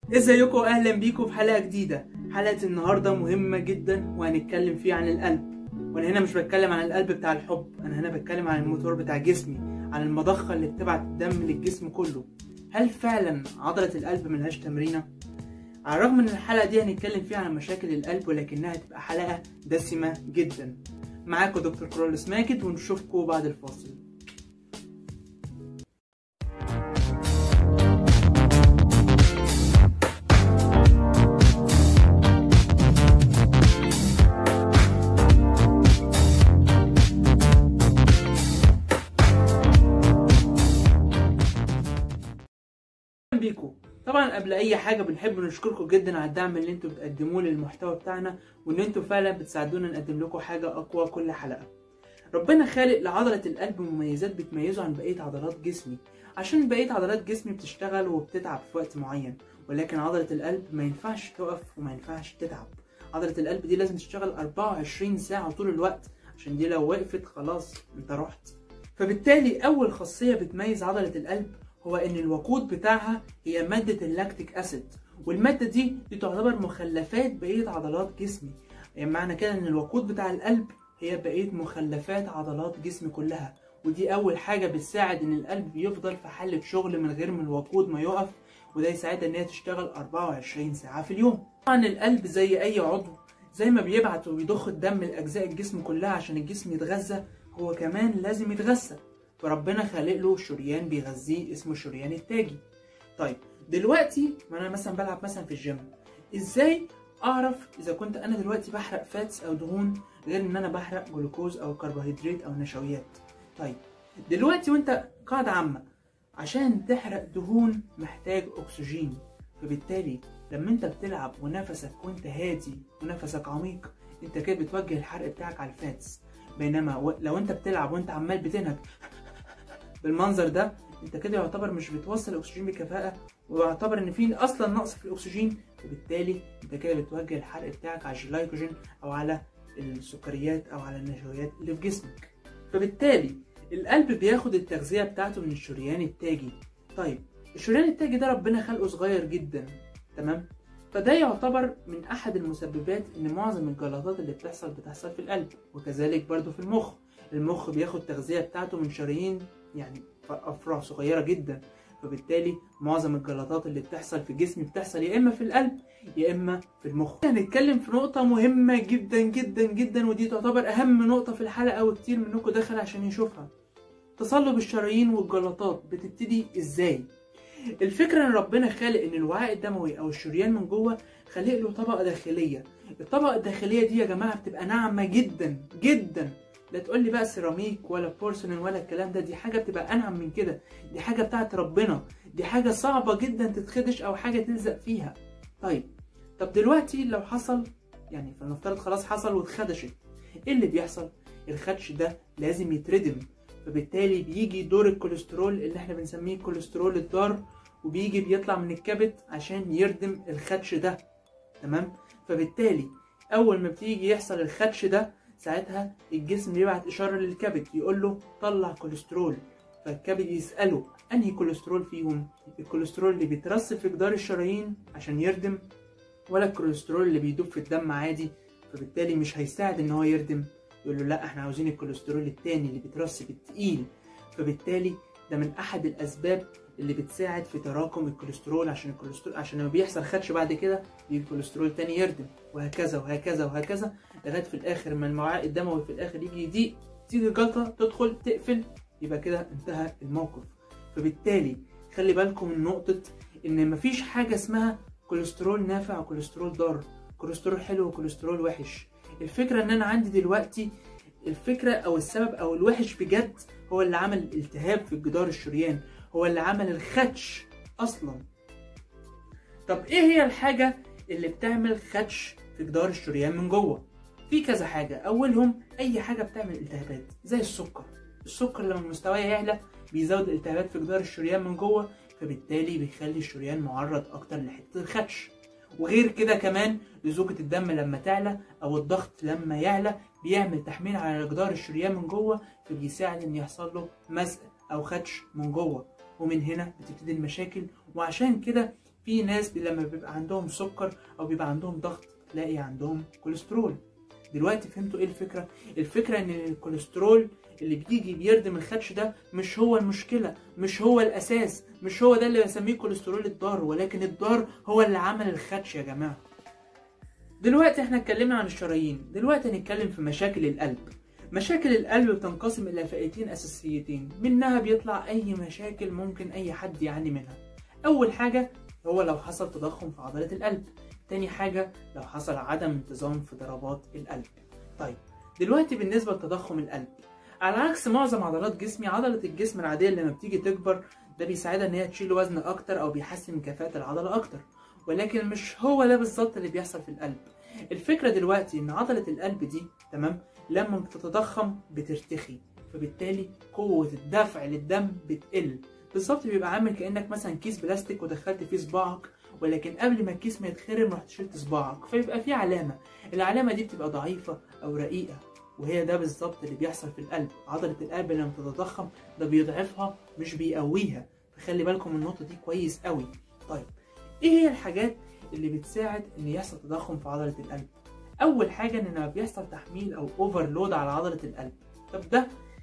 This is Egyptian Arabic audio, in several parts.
ازيكم اهلا بيكم في حلقه جديده حلقه النهارده مهمه جدا وهنتكلم فيها عن القلب وانا هنا مش بتكلم عن القلب بتاع الحب انا هنا بتكلم عن الموتور بتاع جسمي عن المضخه اللي بتبعت الدم للجسم كله هل فعلا عضله القلب ملهاش تمرينه على الرغم ان الحلقه دي هنتكلم فيها عن مشاكل القلب ولكنها هتبقى حلقه دسمه جدا معاكم دكتور كرولس ماجد ونشوفكم بعد الفاصل اهلا بيكم طبعا قبل اي حاجه بنحب نشكركم جدا على الدعم اللي انتم بتقدموه للمحتوى بتاعنا وان انتم فعلا بتساعدونا نقدم لكم حاجه اقوى كل حلقه ربنا خالق لعضله القلب مميزات بتميزه عن بقيه عضلات جسمي عشان بقيه عضلات جسمي بتشتغل وبتتعب في وقت معين ولكن عضله القلب ما ينفعش تقف وما ينفعش تتعب عضله القلب دي لازم تشتغل 24 ساعه طول الوقت عشان دي لو وقفت خلاص انت رحت فبالتالي اول خاصيه بتميز عضله القلب هو ان الوقود بتاعها هي مادة اللاكتيك اسيد والمادة دي دي تعتبر مخلفات بقية عضلات جسمي يعني معنى كده ان الوقود بتاع القلب هي بقية مخلفات عضلات جسمي كلها ودي اول حاجة بتساعد ان القلب يفضل في حالة شغل من غير ما الوقود ما يقف وده يساعدها ان هي تشتغل 24 ساعة في اليوم طبعا القلب زي اي عضو زي ما بيبعت وبيضخ الدم لاجزاء الجسم كلها عشان الجسم يتغذى هو كمان لازم يتغذى فربنا خالق له شريان بيغذيه اسمه الشريان التاجي طيب دلوقتي ما انا مثلا بلعب مثلا في الجيم ازاي اعرف اذا كنت انا دلوقتي بحرق فاتس او دهون غير ان انا بحرق جلوكوز او كربوهيدرات او نشويات طيب دلوقتي وانت قاعدة عامة عشان تحرق دهون محتاج اكسجين فبالتالي لما انت بتلعب ونفسك وانت هادي ونفسك عميق انت كده بتوجه الحرق بتاعك على الفاتس بينما لو انت بتلعب وانت عمال بتنهج بالمنظر ده انت كده يعتبر مش بتوصل الاكسجين بكفاءه ويعتبر ان في اصلا نقص في الاكسجين وبالتالي انت كده بتوجه الحرق بتاعك على الجلايكوجين او على السكريات او على النشويات اللي في جسمك فبالتالي القلب بياخد التغذيه بتاعته من الشريان التاجي طيب الشريان التاجي ده ربنا خلقه صغير جدا تمام فده يعتبر من احد المسببات ان معظم الجلطات اللي بتحصل بتحصل في القلب وكذلك برضو في المخ المخ بياخد التغذيه بتاعته من شرايين يعني افرع صغيره جدا فبالتالي معظم الجلطات اللي بتحصل في الجسم بتحصل يا اما في القلب يا اما في المخ هنتكلم في نقطه مهمه جدا جدا جدا ودي تعتبر اهم نقطه في الحلقه وكتير منكم دخل عشان يشوفها تصلب الشرايين والجلطات بتبتدي ازاي الفكره ان ربنا خالق ان الوعاء الدموي او الشريان من جوه خالق له طبقه داخليه الطبقه الداخليه دي يا جماعه بتبقى ناعمه جدا جدا لا تقول لي بقى سيراميك ولا بورسلين ولا الكلام ده دي حاجه بتبقى انعم من كده دي حاجه بتاعت ربنا دي حاجه صعبه جدا تتخدش او حاجه تلزق فيها طيب طب دلوقتي لو حصل يعني فلنفترض خلاص حصل واتخدشت ايه اللي بيحصل الخدش ده لازم يتردم فبالتالي بيجي دور الكوليسترول اللي احنا بنسميه الكوليسترول الضار وبيجي بيطلع من الكبد عشان يردم الخدش ده تمام فبالتالي اول ما بتيجي يحصل الخدش ده ساعتها الجسم يبعت اشاره للكبد يقول له طلع كوليسترول فالكبد يساله انهي كوليسترول فيهم الكوليسترول اللي بيترسب في جدار الشرايين عشان يردم ولا الكوليسترول اللي بيدوب في الدم عادي فبالتالي مش هيساعد ان هو يردم يقول له لا احنا عاوزين الكوليسترول التاني اللي بيترسب التقيل فبالتالي ده من احد الاسباب اللي بتساعد في تراكم الكوليسترول عشان الكوليسترول عشان لما بيحصل خدش بعد كده يجي الكوليسترول تاني يردم وهكذا وهكذا وهكذا لغايه في الاخر ما الوعاء الدموي في الاخر يجي يضيق تيجي الجلطه تدخل تقفل يبقى كده انتهى الموقف فبالتالي خلي بالكم من نقطه ان مفيش حاجه اسمها كوليسترول نافع وكوليسترول ضار كوليسترول حلو وكوليسترول وحش الفكره ان انا عندي دلوقتي الفكره او السبب او الوحش بجد هو اللي عمل الالتهاب في جدار الشريان هو اللي عمل الخدش اصلا طب ايه هي الحاجه اللي بتعمل خدش في جدار الشريان من جوه في كذا حاجه اولهم اي حاجه بتعمل التهابات زي السكر السكر لما مستواه يعلى بيزود الالتهابات في جدار الشريان من جوه فبالتالي بيخلي الشريان معرض اكتر لحته الخدش وغير كده كمان لزوجة الدم لما تعلى او الضغط لما يعلى بيعمل تحميل على جدار الشريان من جوه فبيساعد ان يحصل له مزق او خدش من جوه ومن هنا بتبتدي المشاكل وعشان كده في ناس لما بيبقى عندهم سكر او بيبقى عندهم ضغط تلاقي عندهم كوليسترول دلوقتي فهمتوا ايه الفكره الفكره ان الكوليسترول اللي بيجي بيردم الخدش ده مش هو المشكله مش هو الاساس مش هو ده اللي بسميه كوليسترول الضار ولكن الضار هو اللي عمل الخدش يا جماعه دلوقتي احنا اتكلمنا عن الشرايين دلوقتي هنتكلم في مشاكل القلب مشاكل القلب بتنقسم الى فئتين اساسيتين منها بيطلع اي مشاكل ممكن اي حد يعاني منها اول حاجه هو لو حصل تضخم في عضله القلب تاني حاجه لو حصل عدم انتظام في ضربات القلب طيب دلوقتي بالنسبه لتضخم القلب على عكس معظم عضلات جسمي عضله الجسم العاديه لما بتيجي تكبر ده بيساعدها ان هي تشيل وزن اكتر او بيحسن من كفاءه العضله اكتر ولكن مش هو ده بالظبط اللي بيحصل في القلب الفكره دلوقتي ان عضله القلب دي تمام لما بتتضخم بترتخي فبالتالي قوه الدفع للدم بتقل بالظبط بيبقى عامل كانك مثلا كيس بلاستيك ودخلت فيه صباعك ولكن قبل ما الكيس ما يتخرم رحت شلت صباعك فيبقى في علامه العلامه دي بتبقى ضعيفه او رقيقه وهي ده بالظبط اللي بيحصل في القلب عضله القلب لما تتضخم ده بيضعفها مش بيقويها فخلي بالكم من النقطه دي كويس قوي طيب ايه هي الحاجات اللي بتساعد ان يحصل تضخم في عضله القلب اول حاجه ان لما بيحصل تحميل او اوفرلود على عضله القلب طب ده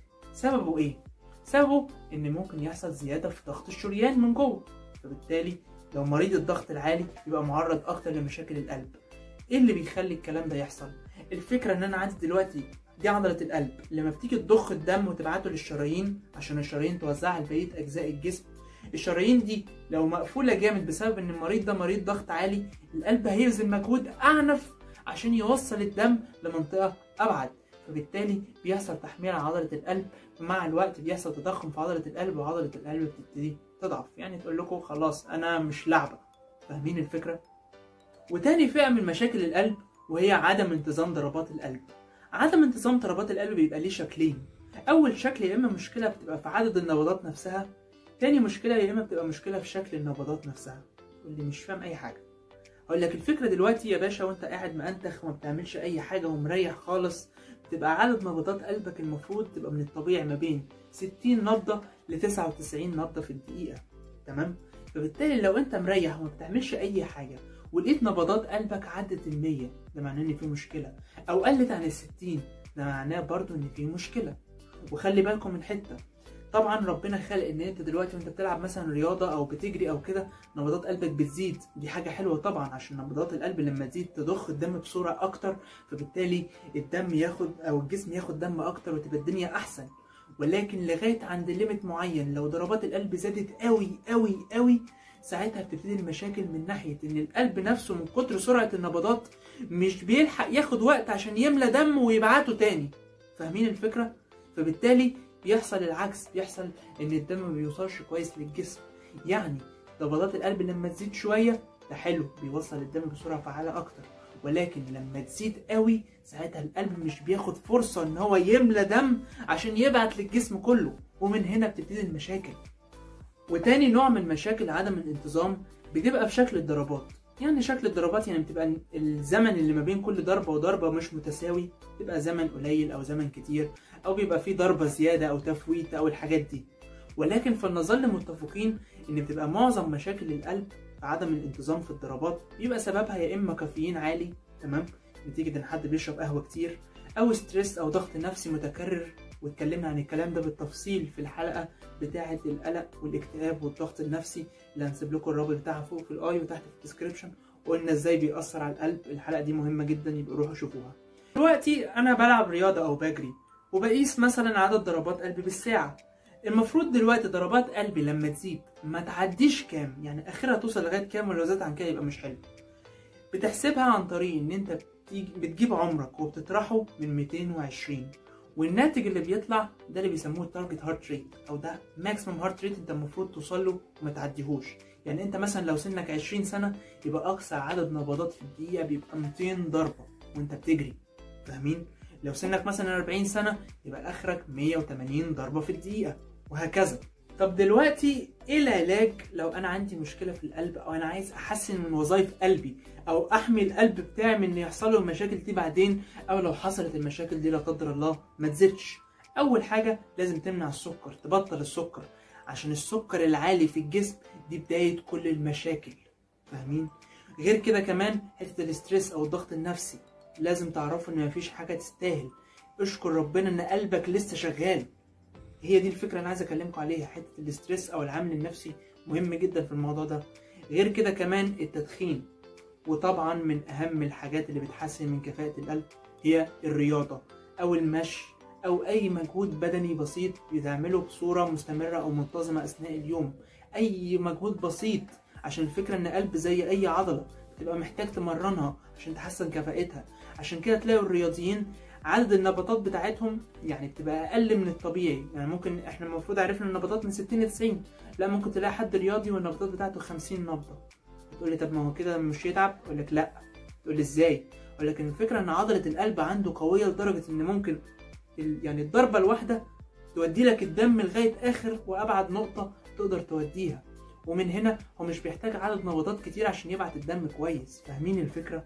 سببه ايه سببه ان ممكن يحصل زياده في ضغط الشريان من جوه فبالتالي لو مريض الضغط العالي يبقى معرض اكتر لمشاكل القلب ايه اللي بيخلي الكلام ده يحصل الفكره ان انا عندي دلوقتي دي عضله القلب لما بتيجي تضخ الدم وتبعته للشرايين عشان الشرايين توزعها لبقيه اجزاء الجسم الشرايين دي لو مقفوله جامد بسبب ان المريض ده مريض ضغط عالي القلب هيبذل مجهود اعنف عشان يوصل الدم لمنطقه ابعد فبالتالي بيحصل تحميل على عضله القلب ومع الوقت بيحصل تضخم في عضله القلب وعضله القلب بتبتدي تضعف يعني تقول لكم خلاص انا مش لعبه فاهمين الفكره وتاني فئه من مشاكل القلب وهي عدم انتظام ضربات القلب عدم انتظام ضربات القلب بيبقى ليه شكلين اول شكل يا اما مشكله بتبقى في عدد النبضات نفسها تاني مشكله يا اما بتبقى مشكله في شكل النبضات نفسها اللي مش فاهم اي حاجه اقول لك الفكره دلوقتي يا باشا وانت قاعد مأنتخ وما بتعملش اي حاجه ومريح خالص بتبقى عدد نبضات قلبك المفروض تبقى من الطبيعي ما بين 60 نبضه ل 99 نبضه في الدقيقه تمام فبالتالي لو انت مريح وما بتعملش اي حاجه ولقيت نبضات قلبك عدت ال 100 ده معناه ان في مشكله او قلت عن ال 60 ده معناه برضو ان في مشكله وخلي بالكم من حته طبعا ربنا خلق ان انت دلوقتي وانت بتلعب مثلا رياضه او بتجري او كده نبضات قلبك بتزيد دي حاجه حلوه طبعا عشان نبضات القلب لما تزيد تضخ الدم بسرعه اكتر فبالتالي الدم ياخد او الجسم ياخد دم اكتر وتبقى الدنيا احسن ولكن لغايه عند ليميت معين لو ضربات القلب زادت قوي قوي قوي ساعتها بتبتدي المشاكل من ناحيه ان القلب نفسه من كتر سرعه النبضات مش بيلحق ياخد وقت عشان يملى دم ويبعته تاني فاهمين الفكره فبالتالي بيحصل العكس بيحصل ان الدم ما بيوصلش كويس للجسم يعني ضربات القلب لما تزيد شويه ده حلو بيوصل الدم بسرعه فعاله اكتر ولكن لما تزيد قوي ساعتها القلب مش بياخد فرصه ان هو يملى دم عشان يبعت للجسم كله ومن هنا بتبتدي المشاكل وتاني نوع من مشاكل عدم الانتظام بتبقى في شكل الضربات يعني شكل الضربات يعني بتبقى الزمن اللي ما بين كل ضربة وضربة مش متساوي بيبقى زمن قليل أو زمن كتير أو بيبقى فيه ضربة زيادة أو تفويت أو الحاجات دي ولكن فلنظل متفقين إن بتبقى معظم مشاكل القلب في عدم الانتظام في الضربات بيبقى سببها يا إما كافيين عالي تمام نتيجة إن حد بيشرب قهوة كتير أو ستريس أو ضغط نفسي متكرر واتكلمنا عن الكلام ده بالتفصيل في الحلقة بتاعة القلق والاكتئاب والضغط النفسي اللي هنسيب لكم الرابط بتاعها فوق في الاي وتحت في الديسكربشن وقلنا ازاي بيأثر على القلب الحلقة دي مهمة جدا يبقى روحوا شوفوها دلوقتي انا بلعب رياضة او بجري وبقيس مثلا عدد ضربات قلبي بالساعة المفروض دلوقتي ضربات قلبي لما تزيد ما تعديش كام يعني اخرها توصل لغاية كام ولو زادت عن كده يبقى مش حلو بتحسبها عن طريق ان انت بتيجي بتجيب عمرك وبتطرحه من 220 والناتج اللي بيطلع ده اللي بيسموه التارجت هارت ريت او ده ماكسيمم هارت ريت انت المفروض توصل له وما تعديهوش يعني انت مثلا لو سنك 20 سنه يبقى اقصى عدد نبضات في الدقيقه بيبقى 200 ضربه وانت بتجري فاهمين لو سنك مثلا 40 سنه يبقى اخرك 180 ضربه في الدقيقه وهكذا طب دلوقتي ايه العلاج لو انا عندي مشكله في القلب او انا عايز احسن من وظائف قلبي او احمي القلب بتاعي من ان يحصل له المشاكل دي بعدين او لو حصلت المشاكل دي لا قدر الله ما تزيدش اول حاجه لازم تمنع السكر تبطل السكر عشان السكر العالي في الجسم دي بدايه كل المشاكل فاهمين غير كده كمان حته الاسترس او الضغط النفسي لازم تعرفوا ان مفيش حاجه تستاهل اشكر ربنا ان قلبك لسه شغال هي دي الفكره انا عايز اكلمكم عليها حته الاسترس او العامل النفسي مهم جدا في الموضوع ده غير كده كمان التدخين وطبعا من اهم الحاجات اللي بتحسن من كفاءه القلب هي الرياضه او المشي او اي مجهود بدني بسيط بتعمله بصوره مستمره او منتظمه اثناء اليوم اي مجهود بسيط عشان الفكره ان قلب زي اي عضله بتبقى محتاج تمرنها عشان تحسن كفاءتها عشان كده تلاقوا الرياضيين عدد النبضات بتاعتهم يعني بتبقى اقل من الطبيعي يعني ممكن احنا المفروض عرفنا النبضات من 60 ل 90 لا ممكن تلاقي حد رياضي والنبضات بتاعته 50 نبضه تقول لي طب ما هو كده مش يتعب اقول لك لا تقول لي ازاي اقول لك الفكره ان عضله القلب عنده قويه لدرجه ان ممكن يعني الضربه الواحده تودي لك الدم لغايه اخر وابعد نقطه تقدر توديها ومن هنا هو مش بيحتاج عدد نبضات كتير عشان يبعت الدم كويس فاهمين الفكره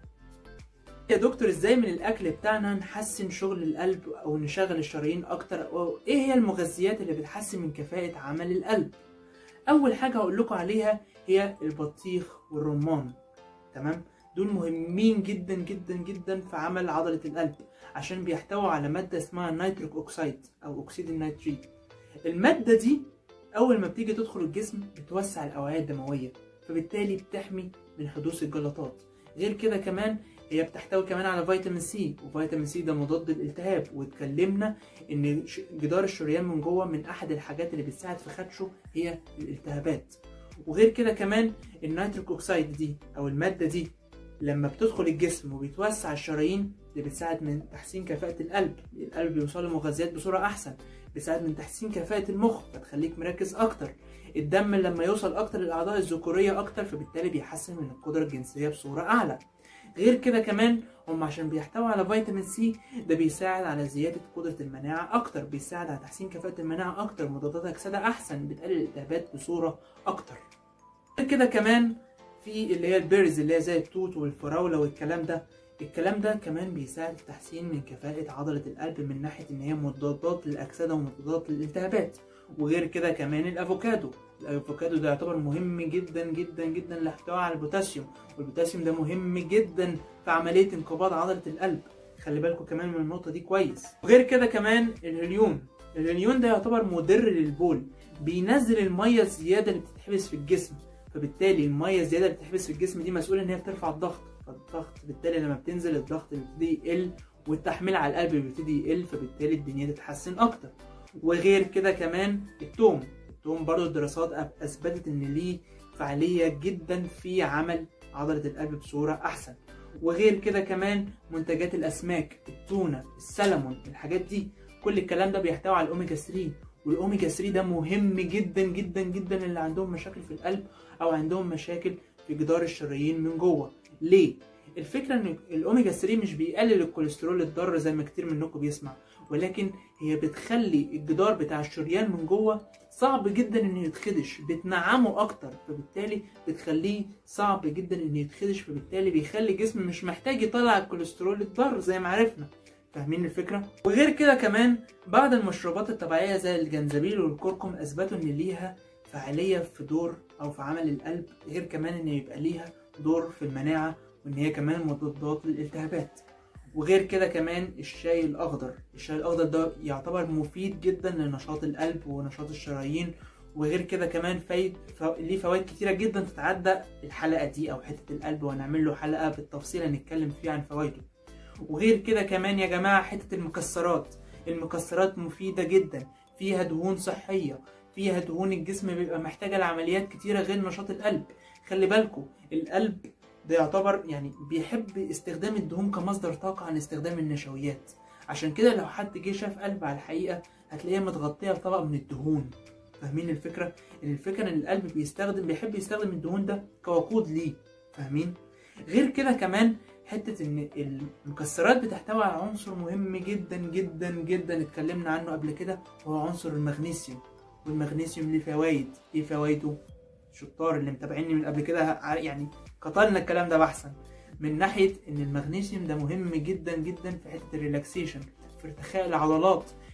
يا دكتور ازاي من الاكل بتاعنا نحسن شغل القلب او نشغل الشرايين اكتر او ايه هي المغذيات اللي بتحسن من كفاءه عمل القلب اول حاجه هقول لكم عليها هي البطيخ والرمان تمام دول مهمين جدا جدا جدا في عمل عضله القلب عشان بيحتووا على ماده اسمها نيتريك اوكسيد او اكسيد النيتريك الماده دي اول ما بتيجي تدخل الجسم بتوسع الاوعيه الدمويه فبالتالي بتحمي من حدوث الجلطات غير كده كمان هي بتحتوي كمان على فيتامين سي وفيتامين سي ده مضاد للالتهاب واتكلمنا ان جدار الشريان من جوه من احد الحاجات اللي بتساعد في خدشه هي الالتهابات وغير كده كمان النيتريك اوكسيد دي او الماده دي لما بتدخل الجسم وبتوسع الشرايين دي بتساعد من تحسين كفاءة القلب القلب بيوصل له مغذيات بصورة أحسن بتساعد من تحسين كفاءة المخ فتخليك مركز أكتر الدم لما يوصل أكتر للأعضاء الذكورية أكتر فبالتالي بيحسن من القدرة الجنسية بصورة أعلى غير كده كمان هم عشان بيحتوي على فيتامين سي ده بيساعد على زيادة قدرة المناعة أكتر بيساعد على تحسين كفاءة المناعة أكتر مضادات أكسدة أحسن بتقلل الالتهابات بصورة أكتر غير كده كمان في اللي هي البيرز اللي هي زي التوت والفراولة والكلام ده الكلام ده كمان بيساعد في تحسين من كفاءة عضلة القلب من ناحية إن هي مضادات للأكسدة ومضادات للالتهابات وغير كده كمان الأفوكادو الأفوكادو ده يعتبر مهم جدا جدا جدا لاحتوائه على البوتاسيوم والبوتاسيوم ده مهم جدا في عملية انقباض عضلة القلب خلي بالكم كمان من النقطة دي كويس وغير كده كمان الهليون الهليون ده يعتبر مضر للبول بينزل المية الزيادة اللي بتتحبس في الجسم فبالتالي المية الزيادة اللي بتتحبس في الجسم دي مسؤولة إن هي بترفع الضغط فالضغط بالتالي لما بتنزل الضغط بيبتدي يقل والتحميل على القلب بيبتدي يقل فبالتالي الدنيا تتحسن أكتر وغير كده كمان التوم التوم برضو الدراسات أثبتت إن ليه فعالية جدا في عمل عضلة القلب بصورة أحسن وغير كده كمان منتجات الأسماك التونة السلمون الحاجات دي كل الكلام ده بيحتوي على الأوميجا 3 والاوميجا 3 ده مهم جدا جدا جدا اللي عندهم مشاكل في القلب او عندهم مشاكل في جدار الشرايين من جوه ليه الفكره ان الاوميجا 3 مش بيقلل الكوليسترول الضار زي ما كتير منكم بيسمع ولكن هي بتخلي الجدار بتاع الشريان من جوه صعب جدا انه يتخدش بتنعمه اكتر فبالتالي بتخليه صعب جدا انه يتخدش فبالتالي بيخلي الجسم مش محتاج يطلع الكوليسترول الضار زي ما عرفنا فاهمين الفكرة؟ وغير كده كمان بعض المشروبات الطبيعية زي الجنزبيل والكركم أثبتوا إن ليها فعالية في دور أو في عمل القلب غير كمان إن يبقى ليها دور في المناعة وإن هي كمان مضادات للالتهابات وغير كده كمان الشاي الأخضر الشاي الأخضر ده يعتبر مفيد جدا لنشاط القلب ونشاط الشرايين وغير كده كمان فايد ف... ليه فوائد كتيرة جدا تتعدى الحلقة دي أو حتة القلب وهنعمل له حلقة بالتفصيل هنتكلم فيها عن فوائده وغير كده كمان يا جماعة حتة المكسرات المكسرات مفيدة جدا فيها دهون صحية فيها دهون الجسم بيبقى محتاجة لعمليات كتيرة غير نشاط القلب خلي بالكم القلب ده يعتبر يعني بيحب استخدام الدهون كمصدر طاقة عن استخدام النشويات عشان كده لو حد جه شاف قلب على الحقيقة هتلاقيها متغطية بطبقة من الدهون فاهمين الفكرة؟ إن الفكرة إن القلب بيستخدم بيحب يستخدم الدهون ده كوقود ليه فاهمين؟ غير كده كمان حته ان المكسرات بتحتوي على عنصر مهم جدا جدا جدا اتكلمنا عنه قبل كده وهو عنصر المغنيسيوم والمغنيسيوم ليه فوائد ايه فوائده الشطار اللي متابعيني من قبل كده يعني قتلنا الكلام ده بحثا من ناحيه ان المغنيسيوم ده مهم جدا جدا في حته الريلاكسيشن في ارتخاء العضلات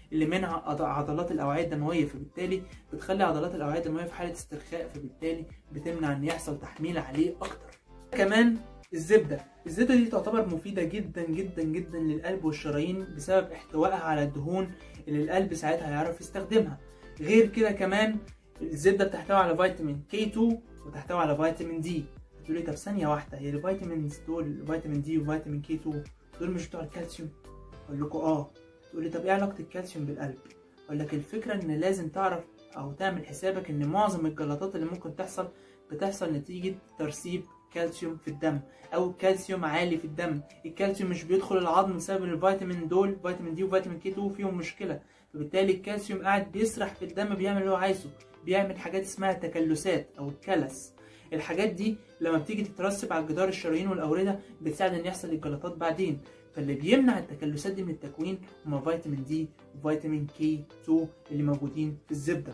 اللي منها عض- عضلات الاوعيه الدمويه فبالتالي بتخلي عضلات الاوعيه الدمويه في حاله استرخاء فبالتالي بتمنع ان يحصل تحميل عليه اكتر كمان الزبده الزبده دي تعتبر مفيده جدا جدا جدا للقلب والشرايين بسبب احتوائها على الدهون اللي القلب ساعتها هيعرف يستخدمها غير كده كمان الزبده بتحتوي على فيتامين K2 وتحتوي على فيتامين دي تقولي طب ثانيه واحده هي الفيتامينز دول فيتامين دي وفيتامين K2 دول مش بتوع الكالسيوم اقول لكم اه تقولي طب ايه علاقه الكالسيوم بالقلب اقول لك الفكره ان لازم تعرف او تعمل حسابك ان معظم الجلطات اللي ممكن تحصل بتحصل نتيجه ترسيب كالسيوم في الدم او كالسيوم عالي في الدم الكالسيوم مش بيدخل العظم بسبب الفيتامين دول فيتامين دي وفيتامين كي 2 فيهم مشكله فبالتالي الكالسيوم قاعد بيسرح في الدم بيعمل اللي هو عايزه بيعمل حاجات اسمها تكلسات او الكلس الحاجات دي لما بتيجي تترسب على جدار الشرايين والاورده بتساعد ان يحصل الجلطات بعدين فاللي بيمنع التكلسات دي من التكوين هما فيتامين دي وفيتامين كي 2 اللي موجودين في الزبده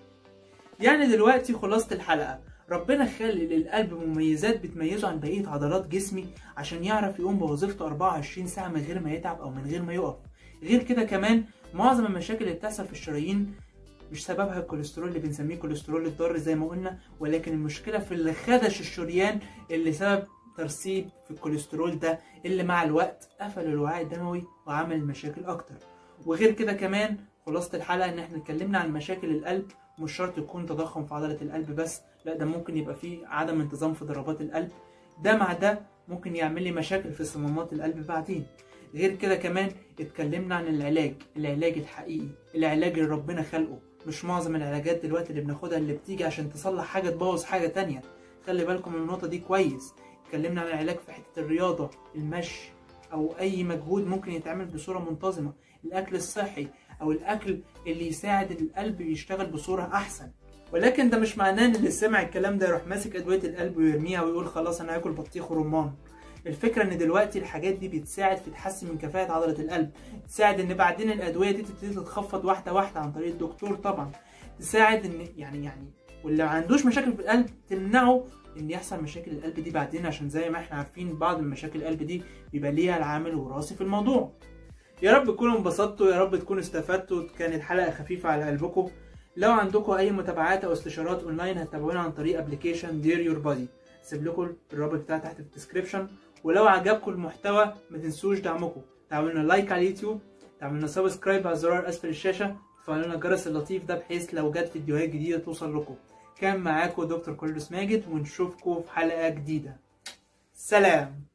يعني دلوقتي خلاصة الحلقة ربنا خلي للقلب مميزات بتميزه عن بقية عضلات جسمي عشان يعرف يقوم بوظيفته 24 ساعة من غير ما يتعب أو من غير ما يقف غير كده كمان معظم المشاكل اللي بتحصل في الشرايين مش سببها الكوليسترول اللي بنسميه كوليسترول الضار زي ما قلنا ولكن المشكلة في اللي خدش الشريان اللي سبب ترسيب في الكوليسترول ده اللي مع الوقت قفل الوعاء الدموي وعمل مشاكل أكتر وغير كده كمان خلاصة الحلقة إن احنا اتكلمنا عن مشاكل القلب مش شرط يكون تضخم في عضلة القلب بس لا ده ممكن يبقى فيه عدم انتظام في ضربات القلب ده مع ده ممكن يعمل لي مشاكل في صمامات القلب بعدين غير كده كمان اتكلمنا عن العلاج العلاج الحقيقي العلاج اللي ربنا خلقه مش معظم العلاجات دلوقتي اللي بناخدها اللي بتيجي عشان تصلح حاجة تبوظ حاجة تانية خلي بالكم من النقطة دي كويس اتكلمنا عن العلاج في حتة الرياضة المشي أو أي مجهود ممكن يتعمل بصورة منتظمة الأكل الصحي أو الأكل اللي يساعد القلب يشتغل بصورة أحسن ولكن ده مش معناه ان اللي سمع الكلام ده يروح ماسك ادويه القلب ويرميها ويقول خلاص انا هاكل بطيخ ورمان الفكره ان دلوقتي الحاجات دي بتساعد في تحسن من كفاءه عضله القلب تساعد ان بعدين الادويه دي تبتدي تتخفض واحده واحده عن طريق الدكتور طبعا تساعد ان يعني يعني واللي ما عندوش مشاكل في القلب تمنعه ان يحصل مشاكل القلب دي بعدين عشان زي ما احنا عارفين بعض من مشاكل القلب دي بيبقى ليها العامل الوراثي في الموضوع يا رب تكونوا انبسطتوا يا رب تكونوا استفدتوا كانت حلقه خفيفه على قلبكم لو عندكم اي متابعات او استشارات اونلاين هتتابعونا عن طريق ابلكيشن دير يور بادي سيب لكم الرابط بتاعه تحت في الديسكربشن ولو عجبكم المحتوى ما تنسوش دعمكم تعملوا لنا لايك على اليوتيوب تعملوا لنا سبسكرايب على زرار اسفل الشاشه تفعلوا لنا الجرس اللطيف ده بحيث لو جت فيديوهات جديده توصل لكم كان معاكم دكتور كولوس ماجد ونشوفكم في حلقه جديده سلام